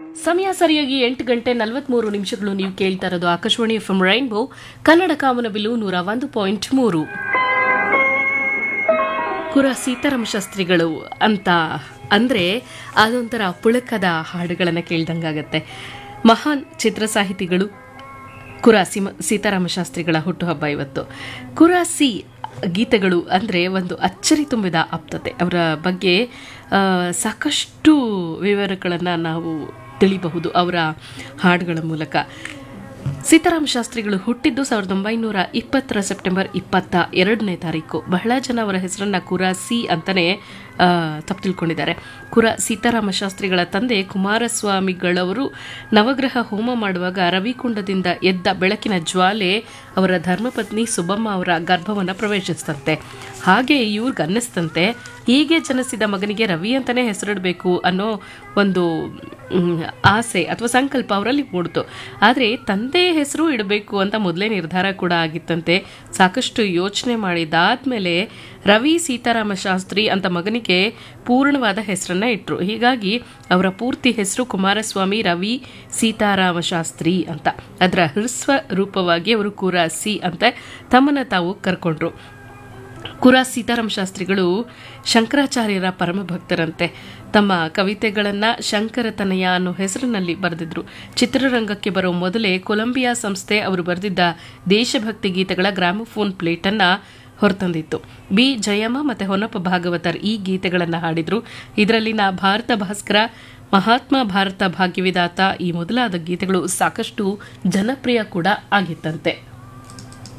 ಸಮಯ ಸರಿಯಾಗಿ ಎಂಟು ಗಂಟೆ ನಲವತ್ಮೂರು ನಿಮಿಷಗಳು ನೀವು ಕೇಳ್ತಾ ಇರೋದು ಆಕಾಶವಾಣಿ ಎಫ್ ರೈನ್ಬೋ ಕನ್ನಡ ಕಾಮನಬಿಲು ನೂರ ಒಂದು ಪಾಯಿಂಟ್ ಮೂರು ಕುರ ಸೀತಾರಾಮ ಶಾಸ್ತ್ರಿಗಳು ಅಂತ ಅಂದ್ರೆ ಅದೊಂಥರ ಪುಳಕದ ಹಾಡುಗಳನ್ನು ಕೇಳ್ದಂಗಾಗತ್ತೆ ಮಹಾನ್ ಚಿತ್ರ ಸಾಹಿತಿಗಳು ಕುರಾಸಿ ಸೀತಾರಾಮ ಶಾಸ್ತ್ರಿಗಳ ಹುಟ್ಟುಹಬ್ಬ ಇವತ್ತು ಕುರಾಸಿ ಗೀತೆಗಳು ಅಂದರೆ ಒಂದು ಅಚ್ಚರಿ ತುಂಬಿದ ಆಪ್ತತೆ ಅವರ ಬಗ್ಗೆ ಆ, ಸಾಕಷ್ಟು ವಿವರಗಳನ್ನು ನಾವು ತಿಳಿಬಹುದು ಅವರ ಹಾಡುಗಳ ಮೂಲಕ ಸೀತಾರಾಮ ಶಾಸ್ತ್ರಿಗಳು ಹುಟ್ಟಿದ್ದು ಸಾವಿರದ ಒಂಬೈನೂರ ಇಪ್ಪತ್ತರ ಸೆಪ್ಟೆಂಬರ್ ಇಪ್ಪತ್ತ ಎರಡನೇ ತಾರೀಕು ಬಹಳ ಜನ ಅವರ ಹೆಸರನ್ನ ಕುರಾಸಿ ಅಂತಾನೆ ಆ, ತಪ್ಪು ತಿಳ್ಕೊಂಡಿದ್ದಾರೆ ಕುರ ಸೀತಾರಾಮ ಶಾಸ್ತ್ರಿಗಳ ತಂದೆ ಕುಮಾರಸ್ವಾಮಿಗಳವರು ನವಗ್ರಹ ಹೋಮ ಮಾಡುವಾಗ ರವಿಕುಂಡದಿಂದ ಎದ್ದ ಬೆಳಕಿನ ಜ್ವಾಲೆ ಅವರ ಧರ್ಮಪತ್ನಿ ಸುಬ್ಬಮ್ಮ ಅವರ ಗರ್ಭವನ್ನು ಪ್ರವೇಶಿಸ್ತಂತೆ ಹಾಗೆ ಇವ್ರಿಗೆ ಅನ್ನಿಸ್ತಂತೆ ಹೀಗೆ ಜನಿಸಿದ ಮಗನಿಗೆ ರವಿ ಅಂತಾನೆ ಹೆಸರಿಡಬೇಕು ಅನ್ನೋ ಒಂದು ಮ್, ಆಸೆ ಅಥವಾ ಸಂಕಲ್ಪ ಅವರಲ್ಲಿ ಮೂಡಿತು ಆದರೆ ತಂದೆ ಹೆಸರು ಇಡಬೇಕು ಅಂತ ಮೊದಲೇ ನಿರ್ಧಾರ ಕೂಡ ಆಗಿತ್ತಂತೆ ಸಾಕಷ್ಟು ಯೋಚನೆ ಮಾಡಿದಾದ್ಮೇಲೆ ರವಿ ಸೀತಾರಾಮ ಶಾಸ್ತ್ರಿ ಅಂತ ಮಗನಿಗೆ ಪೂರ್ಣವಾದ ಹೆಸರನ್ನ ಇಟ್ಟರು ಹೀಗಾಗಿ ಅವರ ಪೂರ್ತಿ ಹೆಸರು ಕುಮಾರಸ್ವಾಮಿ ರವಿ ಸೀತಾರಾಮ ಶಾಸ್ತ್ರಿ ಅಂತ ಅದರ ಹೃಸ್ವ ರೂಪವಾಗಿ ಅವರು ಕುರಾಸಿ ಅಂತ ತಮ್ಮನ್ನ ತಾವು ಕರ್ಕೊಂಡ್ರು ಕುರಾ ಸೀತಾರಾಮ ಶಾಸ್ತ್ರಿಗಳು ಶಂಕರಾಚಾರ್ಯರ ಪರಮ ಭಕ್ತರಂತೆ ತಮ್ಮ ಕವಿತೆಗಳನ್ನ ಶಂಕರತನಯ ಅನ್ನೋ ಹೆಸರಿನಲ್ಲಿ ಬರೆದಿದ್ರು ಚಿತ್ರರಂಗಕ್ಕೆ ಬರೋ ಮೊದಲೇ ಕೊಲಂಬಿಯಾ ಸಂಸ್ಥೆ ಅವರು ಬರೆದಿದ್ದ ದೇಶಭಕ್ತಿ ಗೀತೆಗಳ ಗ್ರಾಮೋಫೋನ್ ಪ್ಲೇಟನ್ನ ಹೊರತಂದಿತ್ತು ಬಿ ಜಯಮ್ಮ ಮತ್ತೆ ಹೊನ್ನಪ್ಪ ಭಾಗವತರ್ ಈ ಗೀತೆಗಳನ್ನು ಹಾಡಿದ್ರು ಇದರಲ್ಲಿನ ಭಾರತ ಭಾಸ್ಕರ ಮಹಾತ್ಮ ಭಾರತ ಭಾಗ್ಯವಿದಾತ ಈ ಮೊದಲಾದ ಗೀತೆಗಳು ಸಾಕಷ್ಟು ಜನಪ್ರಿಯ ಕೂಡ ಆಗಿತ್ತಂತೆ